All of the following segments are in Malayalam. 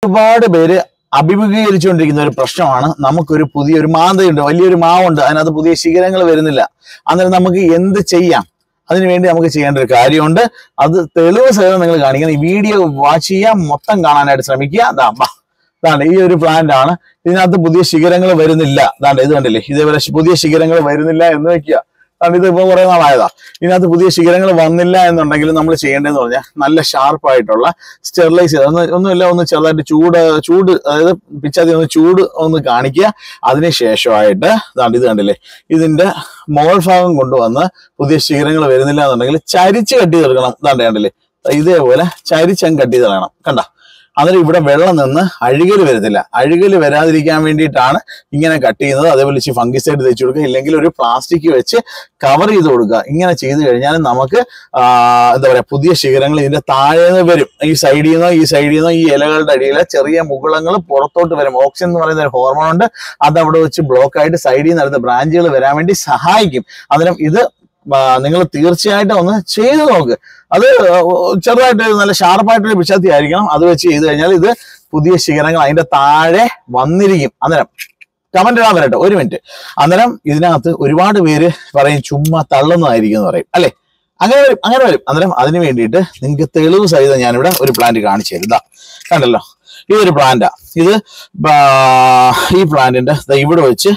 ഒരുപാട് പേര് അഭിമുഖീകരിച്ചുകൊണ്ടിരിക്കുന്ന ഒരു പ്രശ്നമാണ് നമുക്കൊരു പുതിയൊരു മാന്തയുണ്ട് വലിയൊരു മാവുണ്ട് അതിനകത്ത് പുതിയ ശിഖരങ്ങൾ വരുന്നില്ല അന്നേരം നമുക്ക് എന്ത് ചെയ്യാം അതിനുവേണ്ടി നമുക്ക് ചെയ്യേണ്ട ഒരു കാര്യമുണ്ട് അത് തെളിവ് സഹിതം നിങ്ങൾ കാണിക്കണം ഈ വീഡിയോ വാച്ച് ചെയ്യാൻ മൊത്തം കാണാനായിട്ട് ശ്രമിക്കുക ദാ ബാ ഇതാണ് ഈ ഒരു പ്ലാന്റ് ആണ് ഇതിനകത്ത് പുതിയ ശിഖരങ്ങൾ വരുന്നില്ല ഇതാണ്ട് ഇത് കണ്ടില്ലേ ഇതേപോലെ ശി- പുതിയ ശിഖരങ്ങൾ വരുന്നില്ല എന്ന് വെക്കുക കാരണം ഇത് ഇപ്പൊ കുറെ നാളായതാ ഇതിനകത്ത് പുതിയ ശിഖരങ്ങൾ വന്നില്ല എന്നുണ്ടെങ്കിൽ നമ്മൾ ചെയ്യേണ്ടതെന്ന് പറഞ്ഞാൽ നല്ല ഷാർപ്പായിട്ടുള്ള സ്റ്റെറിലൈസ് ചെയ്ത് ഒന്ന് ഒന്നുമില്ല ഒന്ന് ചെറുതായിട്ട് ചൂട് ചൂട് അതായത് പിച്ചാതി ഒന്ന് ചൂട് ഒന്ന് കാണിക്കുക അതിന് ശേഷമായിട്ട് ഇതാണ്ട് ഇത് കണ്ടില്ലേ ഇതിന്റെ മോൾ ഭാഗം കൊണ്ടുവന്ന് പുതിയ ശിഖരങ്ങൾ വരുന്നില്ല എന്നുണ്ടെങ്കിൽ ചരിച്ച് കട്ട് ചെയ്ത് എടുക്കണം ഇതാണ്ട് കണ്ടില്ലേ ഇതേപോലെ ചരിച്ചങ്ങ് കട്ട് ചെയ്ത് കളയണം കണ്ട അന്നേരം ഇവിടെ വെള്ളം നിന്ന് അഴുകൽ വരുന്നില്ല അഴുകൽ വരാതിരിക്കാൻ വേണ്ടിയിട്ടാണ് ഇങ്ങനെ കട്ട് ചെയ്യുന്നത് അതേപോലെ ഇച്ചിരി ഫംഗിസൈഡ് തേച്ച് കൊടുക്കുക ഇല്ലെങ്കിൽ ഒരു പ്ലാസ്റ്റിക് വെച്ച് കവർ ചെയ്ത് കൊടുക്കുക ഇങ്ങനെ ചെയ്ത് കഴിഞ്ഞാൽ നമുക്ക് ആ, എന്താ പറയാ പുതിയ ശിഖരങ്ങൾ ഇതിന്റെ താഴെ നിന്ന് വരും ഈ സൈഡിൽ നിന്നോ ഈ സൈഡിൽ നിന്നോ ഈ ഇലകളുടെ അടിയിലെ ചെറിയ മുകുളങ്ങൾ പുറത്തോട്ട് വരും ഓക്സിജൻ എന്ന് പറയുന്ന ഒരു ഹോർമോൺ ഉണ്ട് അത് അവിടെ വെച്ച് ബ്ലോക്ക് ആയിട്ട് സൈഡിൽ നിന്ന് അടുത്ത ബ്രാഞ്ചുകൾ വരാൻ വേണ്ടി സഹായിക്കും അന്നേരം ഇത് നിങ്ങൾ തീർച്ചയായിട്ടും ഒന്ന് ചെയ്തു നോക്ക് അത് ചെറുതായിട്ട് നല്ല ഷാർപ്പായിട്ടൊരു പിച്ചാത്തി ആയിരിക്കണം അത് വെച്ച് ചെയ്ത് കഴിഞ്ഞാൽ ഇത് പുതിയ ശിഖരങ്ങൾ അതിന്റെ താഴെ വന്നിരിക്കും അന്നേരം കമന്റ് ഇടാൻ വരട്ടെ ഒരു മിനിറ്റ് അന്നേരം ഇതിനകത്ത് ഒരുപാട് പേര് പറയും ചുമ്മാ തള്ളുന്നതായിരിക്കും എന്ന് പറയും അല്ലെ അങ്ങനെ വരും അങ്ങനെ വരും അന്നേരം അതിന് വേണ്ടിയിട്ട് നിങ്ങൾക്ക് തെളിവ് സഹിതം ഞാനിവിടെ ഒരു പ്ലാന്റ് കാണിച്ചു തരും ഇതാ കണ്ടല്ലോ ഇതൊരു പ്ലാന്റാ ഇത് ബാ- ഈ പ്ലാന്റിന്റെ ദാ ഇവിടെ വെച്ച്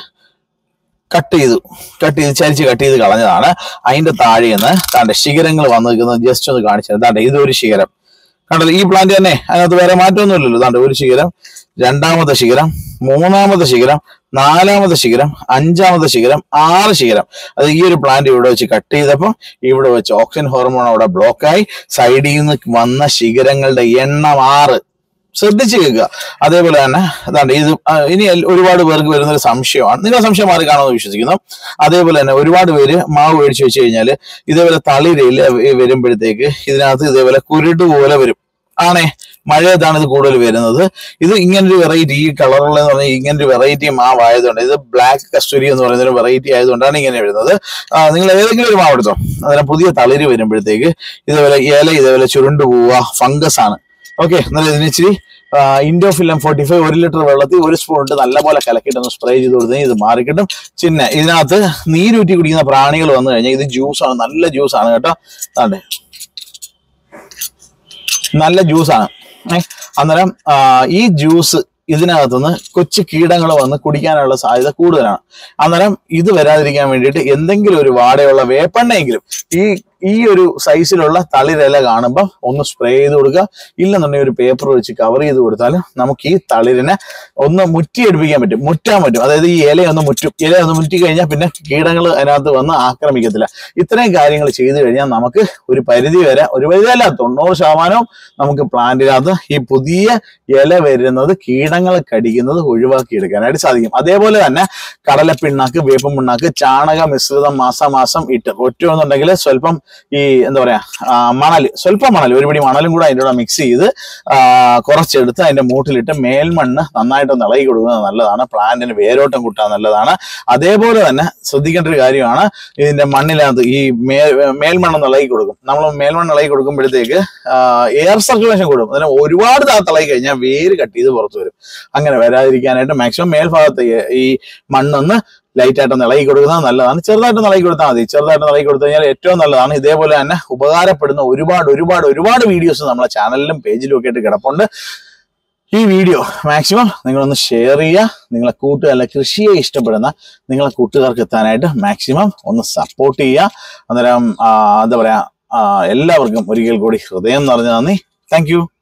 കട്ട് ചെയ്തു കട്ട് ചെയ്ത് ചരിച്ച് കട്ട് ചെയ്ത് കളഞ്ഞതാണ് അതിന്റെ താഴെ നിന്ന് താണ്ടെ ശിഖരങ്ങൾ വന്ന് നിൽക്കുന്നത് ജസ്റ്റ് ഒന്ന് കാണിച്ചത് താണ്ടെ ഇതൊരു ശിഖരം കണ്ടല്ലോ ഈ പ്ലാന്റ് തന്നെ അതിനകത്ത് വേറെ മാറ്റമൊന്നുമില്ലല്ലോ താണ്ടെ ഒരു ശിഖരം രണ്ടാമത്തെ ശിഖരം മൂന്നാമത്തെ ശിഖരം നാലാമത്തെ ശിഖരം അഞ്ചാമത്തെ ശിഖരം ആറ് ശിഖരം അത് ഈ ഒരു പ്ലാന്റ് ഇവിടെ വെച്ച് കട്ട് ചെയ്തപ്പോൾ ഇവിടെ വെച്ച് ഓക്സിജൻ ഹോർമോൺ അവിടെ ബ്ലോക്കായി സൈഡിൽ നിന്ന് വന്ന ശിഖരങ്ങളുടെ എണ്ണം ആറ് ശ്രദ്ധിച്ച് കേൾക്കുക അതേപോലെ തന്നെ അതാണ്ട് ഇത് ആ, ഇനി എൽ- ഒരുപാട് പേർക്ക് വരുന്ന ഒരു സംശയമാണ് നിങ്ങളുടെ സംശയം മാറി കാണുമെന്ന് വിശ്വസിക്കുന്നു അതേപോലെ തന്നെ ഒരുപാട് പേര് മാവ് മേടിച്ച് വെച്ച് കഴിഞ്ഞാൽ ഇതേപോലെ തളിരയിൽ വരുമ്പോഴത്തേക്ക് ഇതിനകത്ത് ഇതേപോലെ കുരുട് പോലെ വരും ആണേ മഴയത്താണ് ഇത് കൂടുതൽ വരുന്നത് ഇത് ഇങ്ങനൊരു വെറൈറ്റി ഈ കളറുള്ളതെന്ന് പറഞ്ഞാൽ ഇങ്ങനൊരു വെറൈറ്റി മാവ് ആയതുകൊണ്ട് ഇത് ബ്ലാക്ക് കസ്റ്റൂരി എന്ന് പറയുന്ന ഒരു വെറൈറ്റി ആയതുകൊണ്ടാണ് ഇങ്ങനെ വരുന്നത് ആ, നിങ്ങൾ ഏതെങ്കിലും ഒരു മാവ് എടുത്തോ അതിന് പുതിയ തളിര് വരുമ്പോഴത്തേക്ക് ഇതേപോലെ ഇല ഇതേപോലെ ചുരുണ്ടു പോവുക ഫംഗസ് ആണ് ഓക്കെ എന്നാലും ഇതിന് ഇച്ചിരി ഇൻഡോഫിലം ഫോർട്ടി ഫൈവ് ഒരു ലിറ്റർ വെള്ളത്തിൽ ഒരു സ്പൂൺ ഇട്ട് നല്ലപോലെ കലക്കിയിട്ട് ഒന്ന് സ്പ്രേ ചെയ്ത് കൊടുത്താൽ ഇത് മാറിക്കിട്ടും പിന്നെ ഇതിനകത്ത് നീരൂറ്റി കുടിക്കുന്ന പ്രാണികൾ വന്നു കഴിഞ്ഞാൽ ഇത് ജ്യൂസാണ് നല്ല ജ്യൂസാണ് കേട്ടോ അതെ നല്ല ജ്യൂസാണ് ഏഹ് അന്നേരം ആ, ഈ ജ്യൂസ് ഇതിനകത്തുനിന്ന് കൊച്ചു കീടങ്ങൾ വന്ന് കുടിക്കാനുള്ള സാധ്യത കൂടുതലാണ് അന്നേരം ഇത് വരാതിരിക്കാൻ വേണ്ടിയിട്ട് എന്തെങ്കിലും ഒരു വാടയുള്ള വേപ്പെണ്ണയെങ്കിലും ഈ ഈ ഒരു സൈസിലുള്ള തളിരില കാണുമ്പോൾ ഒന്ന് സ്പ്രേ ചെയ്ത് കൊടുക്കുക ഇല്ലെന്നുണ്ടെങ്കിൽ ഒരു പേപ്പർ വെച്ച് കവർ ചെയ്ത് കൊടുത്താൽ നമുക്ക് ഈ തളിരിനെ ഒന്ന് മുറ്റിയെടുപ്പിക്കാൻ പറ്റും മുറ്റാൻ പറ്റും അതായത് ഈ ഇല ഒന്ന് മുറ്റും ഇല ഒന്ന് മുറ്റി കഴിഞ്ഞാൽ പിന്നെ കീടങ്ങൾ അതിനകത്ത് വന്ന് ആക്രമിക്കത്തില്ല ഇത്രയും കാര്യങ്ങൾ ചെയ്തു കഴിഞ്ഞാൽ നമുക്ക് ഒരു പരിധി വരെ ഒരു പരിധി അല്ല തൊണ്ണൂറ് ശതമാനവും നമുക്ക് പ്ലാന്റിനകത്ത് ഈ പുതിയ ഇല വരുന്നത് കീടങ്ങൾ കടിക്കുന്നത് ഒഴിവാക്കി എടുക്കാനായിട്ട് സാധിക്കും അതേപോലെ തന്നെ കടലപ്പിണ്ണാക്ക് വേപ്പൻ പിണ്ണാക്ക് ചാണക മിശ്രിതം മാസാമാസം ഇട്ട് ഒറ്റയെന്നുണ്ടെങ്കിൽ സ്വല്പം ഈ എന്താ പറയാ ആ, മണൽ സ്വല്പം മണൽ ഒരു പിടി മണലും കൂടെ അതിൻ്റെ കൂടെ മിക്സ് ചെയ്ത് ആ, കുറച്ചെടുത്ത് അതിന്റെ മൂട്ടിലിട്ട് മേൽമണ്ണ് നന്നായിട്ട് ഇളകി കൊടുക്കുന്നത് നല്ലതാണ് പ്ലാന്റിന് വേരോട്ടം കൂട്ടാൻ നല്ലതാണ് അതേപോലെ തന്നെ ശ്രദ്ധിക്കേണ്ട ഒരു കാര്യമാണ് ഇതിന്റെ മണ്ണിനകത്ത് ഈ മേ മേൽമണ്ണ് ഇളകി കൊടുക്കും നമ്മൾ മേൽമണ്ണ് ഇളകി കൊടുക്കുമ്പോഴത്തേക്ക് എയർ സർക്കുലേഷൻ കൂടും അതിന് ഒരുപാട് താത്ത് ഇളകി കഴിഞ്ഞാൽ വേര് കട്ട് ചെയ്ത് പുറത്തു വരും അങ്ങനെ വരാതിരിക്കാനായിട്ട് മാക്സിമം മേൽഭാഗത്ത് ഈ- ഈ മണ്ണൊന്ന് ലൈറ്റ് ആയിട്ട് ഇളകി കൊടുക്കുന്നത് നല്ലതാണ് ചെറുതായിട്ട് ഇളകി കൊടുത്താൽ മതി ചെറുതായിട്ട് ഇളകി കൊടുത്തു കഴിഞ്ഞാൽ ഏറ്റവും നല്ലതാണ് ഇതേപോലെ തന്നെ ഉപകാരപ്പെടുന്ന ഒരുപാട് ഒരുപാട് ഒരുപാട് വീഡിയോസ് നമ്മളെ ചാനലിലും പേജിലും ഒക്കെ ആയിട്ട് കിടപ്പുണ്ട് ഈ വീഡിയോ മാക്സിമം നിങ്ങളൊന്ന് ഷെയർ ചെയ്യുക നിങ്ങളെ കൂട്ടുകാരെ കൃഷിയെ ഇഷ്ടപ്പെടുന്ന നിങ്ങളെ കൂട്ടുകാർക്ക് എത്താനായിട്ട് മാക്സിമം ഒന്ന് സപ്പോർട്ട് ചെയ്യുക അന്നേരം ആ, എന്താ പറയാ ആ, എല്ലാവർക്കും ഒരിക്കൽ കൂടി ഹൃദയം നിറഞ്ഞ നന്ദി താങ്ക് യു